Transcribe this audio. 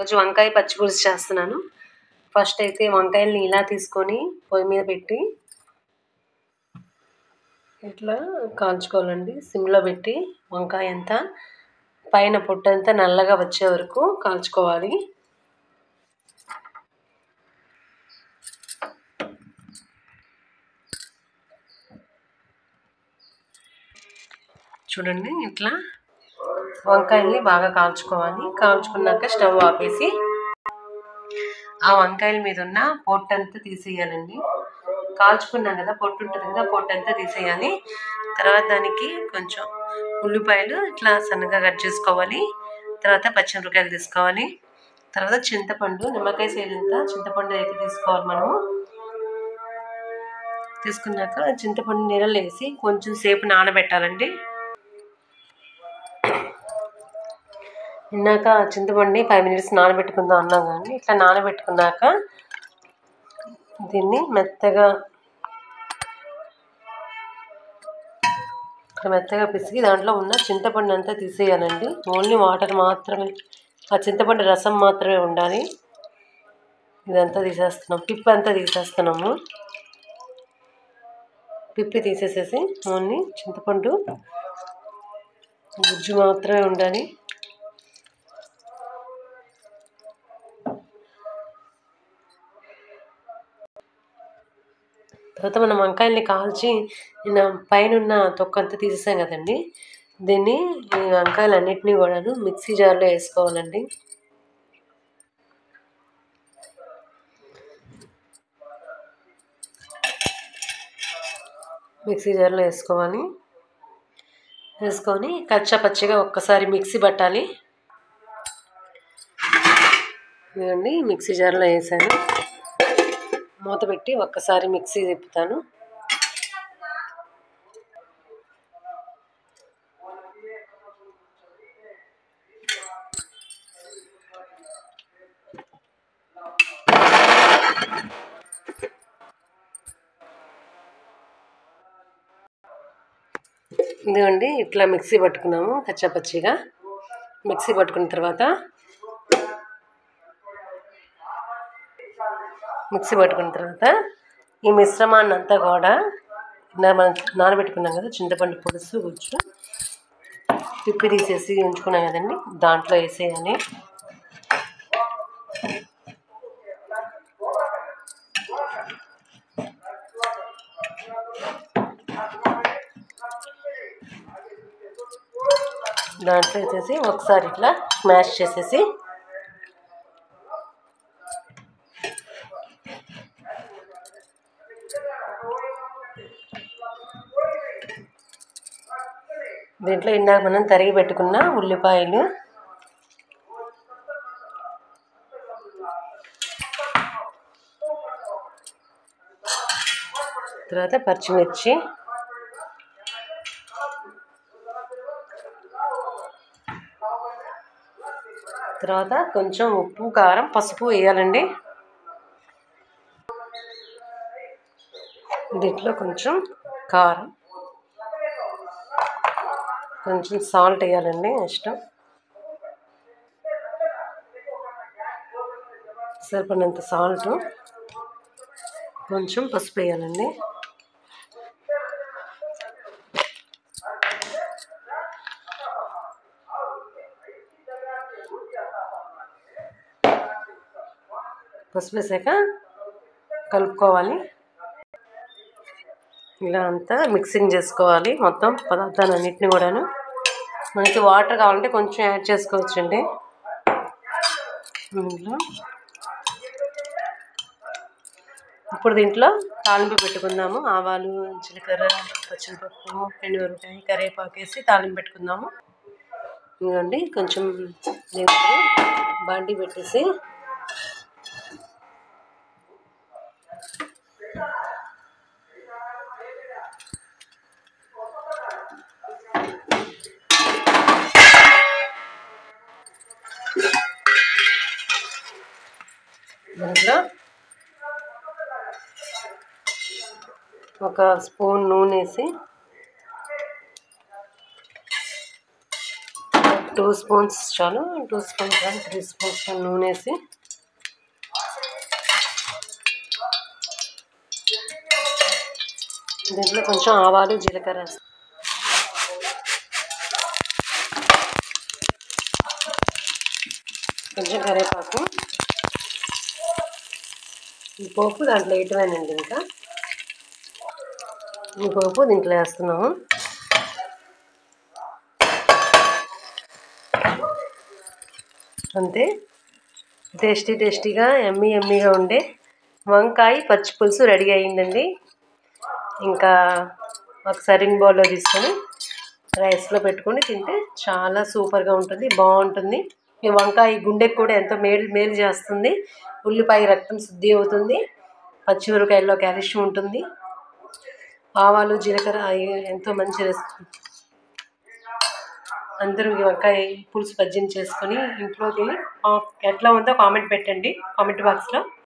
రోజు వంకాయ పచ్చి పులుసు చేస్తున్నాను ఫస్ట్ అయితే వంకాయల్ని ఇలా తీసుకొని పొయ్యి మీద పెట్టి ఇట్లా కాల్చుకోవాలండి సిమ్లో పెట్టి వంకాయ అంతా పైన పొట్టంతా నల్లగా వచ్చే వరకు కాల్చుకోవాలి చూడండి ఇట్లా వంకాయల్ని బాగా కాల్చుకోవాలి కాల్చుకున్నాక స్టవ్ ఆపేసి ఆ వంకాయల మీద ఉన్న పొట్టంతా తీసేయాలండి కాల్చుకున్నాం కదా పొట్టు ఉంటుంది కదా పొట్టంతా తీసేయాలి తర్వాత దానికి కొంచెం ఉల్లిపాయలు ఇట్లా సన్నగా కట్ చేసుకోవాలి తర్వాత పచ్చిమిరపకాయలు తీసుకోవాలి తర్వాత చింతపండు నిమ్మకాయ సైజంతా చింతపండు అయితే తీసుకోవాలి మనము తీసుకున్నాక చింతపండు నీళ్ళలో వేసి కొంచెం సేపు నానబెట్టాలండి ఇందాక చింతపండి ఫైవ్ మినిట్స్ నానబెట్టుకుందాం అన్నాం కానీ ఇట్లా నానబెట్టుకున్నాక దీన్ని మెత్తగా ఇట్లా మెత్తగా పిసికి దాంట్లో ఉన్న చింతపండు అంతా తీసేయాలండి ఓన్లీ వాటర్ మాత్రమే ఆ చింతపండు రసం మాత్రమే ఉండాలి ఇదంతా తీసేస్తున్నాం పిప్పి అంతా తీసేస్తున్నాము పిప్పి తీసేసేసి ఓన్లీ చింతపండు గుజ్జు మాత్రమే ఉండాలి తర్వాత మనం వంకాయల్ని కాల్చి నిన్న పైన ఉన్న తొక్కంతా తీసేసాం కదండి దీన్ని ఈ వంకాయలు అన్నిటినీ కూడాను మిక్సీ జార్లో వేసుకోవాలండి మిక్సీ జార్లో వేసుకోవాలి వేసుకొని కచ్చా పచ్చిగా ఒక్కసారి మిక్సీ పట్టాలి ఇదిగోండి మిక్సీ జార్లో వేసాను మూత పెట్టి ఒక్కసారి మిక్సీ తిప్పుతాను ఇదిగోండి ఇట్లా మిక్సీ పట్టుకున్నాము కచ్చాపచ్చిగా మిక్సీ పట్టుకున్న తర్వాత మిక్సీ పట్టుకున్న తర్వాత ఈ మిశ్రమాన్ని అంతా కూడా నా- మనం నానబెట్టుకున్నాం కదా చింతపండు పులుసు గుజ్జు తిప్పి తీసేసి ఉంచుకున్నాం కదండి దాంట్లో వేసేయాలి దాంట్లో వేసేసి ఒకసారి ఇట్లా స్మాష్ చేసేసి దీంట్లో ఇందాక మనం తరిగి పెట్టుకున్న ఉల్లిపాయలు తర్వాత పచ్చిమిర్చి తర్వాత కొంచెం ఉప్పు కారం పసుపు వేయాలండి దీంట్లో కొంచెం కారం కొంచెం సాల్ట్ వేయాలండి ఇష్టం సరిపడినంత సాల్ట్ కొంచెం పసుపు వేయాలండి పసుపు వేసాక కలుపుకోవాలి ఇలా అంతా మిక్సింగ్ చేసుకోవాలి మొత్తం పదార్థాలు అన్నింటినీ కూడాను మనకి వాటర్ కావాలంటే కొంచెం యాడ్ చేసుకోవచ్చండి దీంట్లో ఇప్పుడు దీంట్లో తాలింపు పెట్టుకుందాము ఆవాలు జీలకర్ర పచ్చిమిరపప్పు ఎండుమిరపకాయ కరివేపాకు వేసి తాలింపు పెట్టుకుందాము ఇదిగోండి కొంచెం దీంట్లో బాండి పెట్టేసి దాంట్లో ఒక స్పూన్ నూనె వేసి తర్వాత టూ స్పూన్స్ చాలు టూ స్పూన్స్ కానీ త్రీ స్పూన్స్ నూనె వేసి దీంట్లో కొంచెం ఆవాలు జీలకర్ర వేస్తాం కొంచెం కరివేపాకు ఈ పోపు దాంట్లో వేయటమేనండి ఇంకా ఈ పోపు దీంట్లో వేస్తున్నాము అంతే టేస్టీ టేస్టీగా ఎమ్మీ ఎమ్మీగా ఉండే వంకాయ పచ్చి పులుసు రెడీ అయ్యిందండి ఇంకా ఒక సర్వింగ్ బౌల్లో తీసుకొని రైస్లో పెట్టుకొని తింటే చాలా సూపర్గా ఉంటుంది బాగుంటుంది ఈ వంకాయ గుండెకి కూడా ఎంతో మేలు మేలు చేస్తుంది ఉల్లిపాయ రక్తం శుద్ధి అవుతుంది పచ్చిమిరపకాయల్లో క్యాల్షియం ఉంటుంది ఆవాలు జీలకర్ర అవి ఎంతో మంచి రెసిపీ అందరూ ఈ వంకాయ పులుసు పజ్జిని చేసుకొని ఇంట్లో తిని ఆ, ఎట్లా ఉందో కామెంట్ పెట్టండి కామెంట్ బాక్స్లో